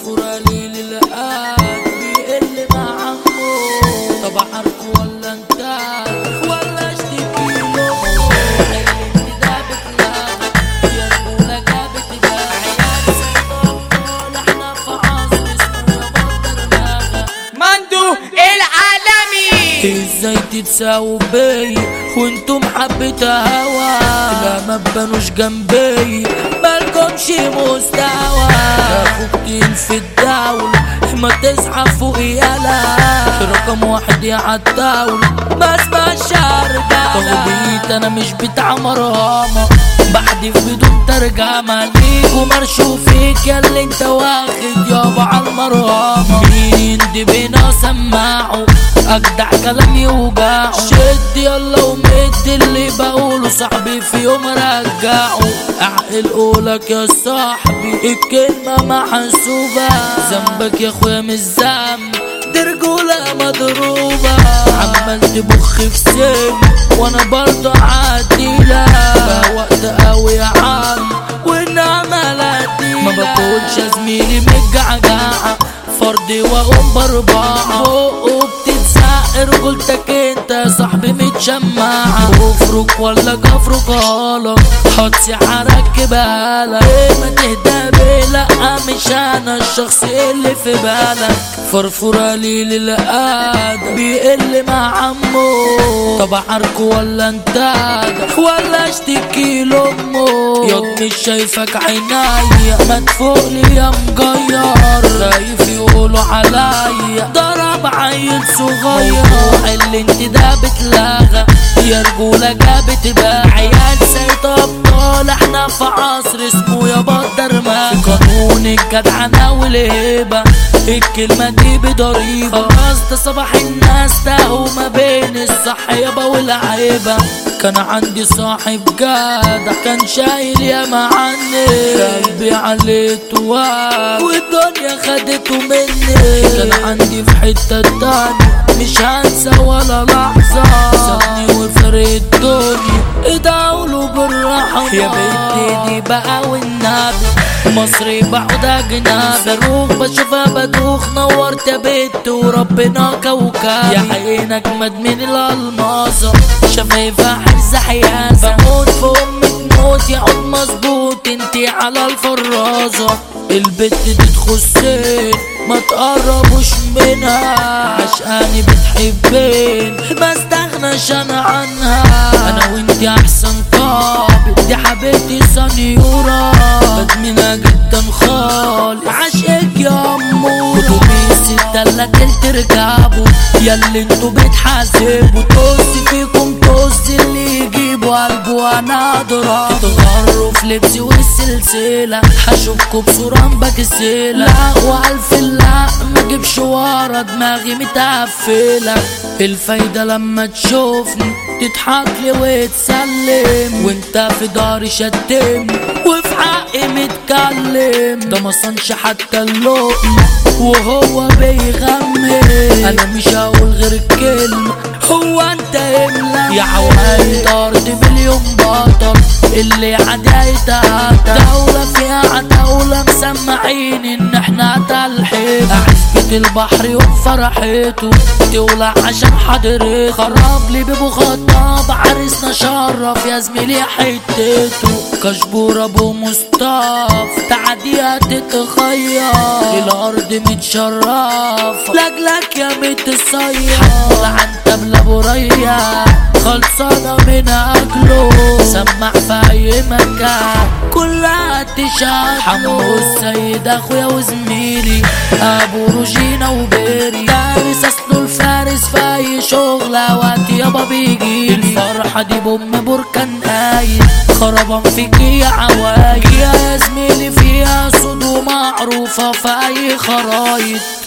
فرفورة لي للقاد بيقل مع عمو طب عارفه ولا انت ولا اشتكي له اللي ده بتلاقى يا رجولة جابت ده عيال سيطان احنا في عصر اسمه يا بطل دماغك مندو العالمي ازاي تتساووا بي وانتم حبة هوا لا ما تبانوش جنبي مالكمش مستوى اخوك تقيل في الدولة ما تصحى فوق يالا رقم واحد يا عالدولة ما اسمعش رجالة تغبيت انا مش بتاع مرامة بحدف بدون ترجمة ليكوا مرشو فيك يا اللي انت واخد يابا عالمرامة مين دي بينا سماعه اجدع كلام يوجعه شد يلا ومد اللي بقوله صاحبي في يوم رجعه اعقل قولك يا صاحبي الكلمة محسوبة ذنبك يا اخويا مش ذنب دي رجولة مضروبة عمال تبخ في سن وانا برضه عديلة وقت قوي يا عم والنعمة لا ما باكلش يا زميلي متجعجعة فردي واقوم باربعة بقه بتتزق رجولتك انت يا صاحبي متشمعة كفرك ولا كفرك غلط حط هركبها لك ايه ما تهدى بيه لا مش انا الشخص اللي في بالك فرفورة لي للقادة بيقل مع عمو طب عاركو ولا انت ولا اشتكي لامه ياض مش شايفك عينيا ما تفوقلي يا مجير خايف يقولوا عليا ضرب عيل صغير اللي انت ده بتلغى يا رجولة جابت بقى عيال سيد ابطال احنا في عصر اسمه يا بدر ما قانون الجدعنة والهبة الكلمة دي بضريبة خلاص ده صباح الناس تاهوا ما بين الصح يابا والعيبة كان عندي صاحب جدع كان شايل ياما عني قلبي عليه تواب والدنيا خدته مني كان عندي في حتة تانية مش هنسى ولا لحظة سابني وفرق الدنيا ادعوله بالرحمة يا بنتي دي بقى والنبي مصري بقعد اجنبي صاروخ بشوفها بدوخ نورت يا بنت وربنا كوكب يا عينك مدمن الالماظة شفايفها حرزة حيازة بموت في امك موت يا عود مظبوط انتي على الفرازة البت دي تخصني ما تقربوش منها عشقاني بتحبين ما استغناش انا عنها انا وانتي احسن طابق دي حبيبتي سنيورة بدمنها جدا خالص عشقك يا امور اتوبيس التلاتة تركبوا ياللي انتوا بتحاسبوا طز فيكم طز اللي يجيبوا قلبه انا اضرب تغروا في لبسي والسلسلة هشوفكوا بصورة مبكسلة لا والف لا ما اجيبش ورا دماغي متقفلة الفايدة لما تشوفني تضحك لي وتسلم وانت في داري شتمني وفي حقي متكلم ده ما صنش حتى اللقمة وهو بيغمي انا مش هقول غير الكلمة هو انت املا يا حوالي ارض مليون بطل اللي عدايتها دولة فيها عدولة مسمعين ان احنا تلحيق عزبة البحر يوم فرحته تولع عشان حضرته خرب لي بيبو خطاب عريسنا شرف يا زميلي حتته كشبور ابو مصطفى تعديها تتخير الارض متشرف لاجلك يا متصير عن تبلة برية خلصانة من اكله سمع في اي مكان كلها تشهد حمو السيد اخويا وزميلي ابو روجينا وبيري فارس اصله الفارس في اي شغلة وقت يابا بيجي الفرحة دي بام بركان قايل خربان فيك يا عوايد يا زميلي فيها صدو معروفة في اي خرايط